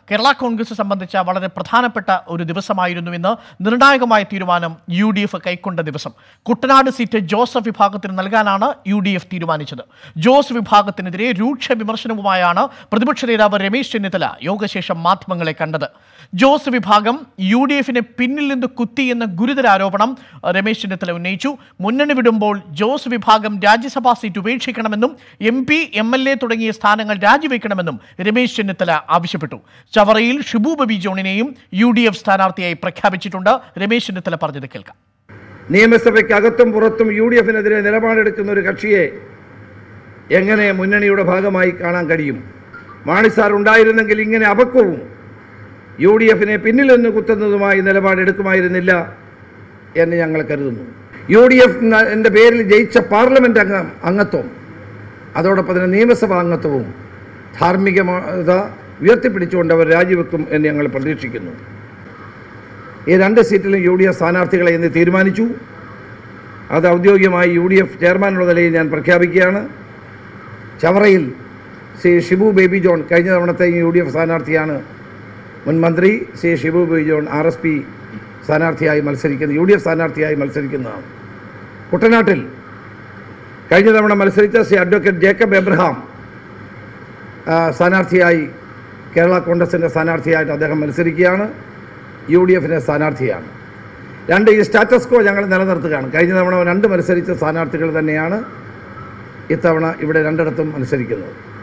കേരള കോൺഗ്രസ് സംബന്ധിച്ച വളരെ പ്രധാനപ്പെട്ട ഒരു ദിവസമായിരുന്നു ഇന്ന് നിർണായകമായ തീരുമാനം യു ഡി എഫ് കൈക്കൊണ്ട ദിവസം കുട്ടനാട് സീറ്റ് ജോസഫ് വിഭാഗത്തിന് നൽകാനാണ് യു ഡി എഫ് തീരുമാനിച്ചത് ജോസ് വിഭാഗത്തിനെതിരെ രൂക്ഷ വിമർശനവുമായാണ് പ്രതിപക്ഷ നേതാവ് രമേശ് ചെന്നിത്തല യോഗശേഷം മാധ്യമങ്ങളെ കണ്ടത് ജോസ് വിഭാഗം യു ഡി എഫിനെ പിന്നിൽ നിന്ന് കുത്തി എന്ന ഗുരുതര ആരോപണം രമേശ് ചെന്നിത്തല ഉന്നയിച്ചു മുന്നണി വിടുമ്പോൾ ജോസ് വിഭാഗം രാജ്യസഭാ സീറ്റ് ഉപേക്ഷിക്കണമെന്നും M P M L A തുടങ്ങിയ സ്ഥാനങ്ങൾ രാജിവെക്കണമെന്നും രമേശ് ചെന്നിത്തല ആവശ്യപ്പെട്ടു ചവറയിൽ ഷിബു ബബി ജോണിനെയും യു ഡി എഫ് സ്ഥാനാർത്ഥിയായി പ്രഖ്യാപിച്ചിട്ടുണ്ട് രമേശ് ചെന്നിത്തല പറഞ്ഞത് കേൾക്കാം നിയമസഭയ്ക്കകത്തും പുറത്തും യു ഡി എഫിനെതിരെ നിലപാടെടുക്കുന്ന ഒരു കക്ഷിയെ എങ്ങനെ മുന്നണിയുടെ ഭാഗമായി കാണാൻ കഴിയും മാണി സാർ ഉണ്ടായിരുന്നെങ്കിൽ ഇങ്ങനെ അപക്വവും യു ഡി എഫിനെ പിന്നിൽ നിന്ന് കുത്തുന്നതുമായി നിലപാടെടുക്കുമായിരുന്നില്ല എന്ന് ഞങ്ങൾ കരുതുന്നു യു ഡി എഫ് എൻ്റെ പേരിൽ ജയിച്ച പാർലമെൻറ്റ് അംഗം അംഗത്വം അതോടൊപ്പം തന്നെ നിയമസഭാ അംഗത്വവും ധാർമ്മികത ഉയർത്തിപ്പിടിച്ചുകൊണ്ട് അവർ രാജിവെക്കും എന്ന് ഞങ്ങൾ പ്രതീക്ഷിക്കുന്നു ഈ രണ്ട് സീറ്റിലും യു ഡി എഫ് സ്ഥാനാർത്ഥികളെ ഇന്ന് തീരുമാനിച്ചു അത് ഔദ്യോഗികമായി യു ഡി എഫ് ചെയർമാനുള്ള നിലയിൽ ഞാൻ പ്രഖ്യാപിക്കുകയാണ് ചവറയിൽ ശ്രീ ഷിബു ബേബി ജോൺ കഴിഞ്ഞ തവണത്തെ യു ഡി എഫ് സ്ഥാനാർത്ഥിയാണ് മുൻ മന്ത്രി Shri Shibu Baby John R S P സ്ഥാനാർത്ഥിയായി മത്സരിക്കുന്ന യു ഡി എഫ് സ്ഥാനാർത്ഥിയായി മത്സരിക്കുന്നതാണ് കുട്ടനാട്ടിൽ കഴിഞ്ഞ തവണ മത്സരിച്ച ശ്രീ അഡ്വക്കേറ്റ് ജേക്കബ് എബ്രഹാം ആ, സ്ഥാനാർത്ഥിയായി കേരള കോൺഗ്രസിൻ്റെ സ്ഥാനാർത്ഥിയായിട്ട് അദ്ദേഹം മത്സരിക്കുകയാണ് യു ഡി എഫിൻ്റെ സ്ഥാനാർത്ഥിയാണ് രണ്ട് ഈ സ്റ്റാറ്റസ് കോ ഞങ്ങൾ നിലനിർത്തുകയാണ് കഴിഞ്ഞ തവണ രണ്ട് മത്സരിച്ച സ്ഥാനാർത്ഥികൾ തന്നെയാണ് ഇത്തവണ ഇവിടെ രണ്ടിടത്തും മത്സരിക്കുന്നത്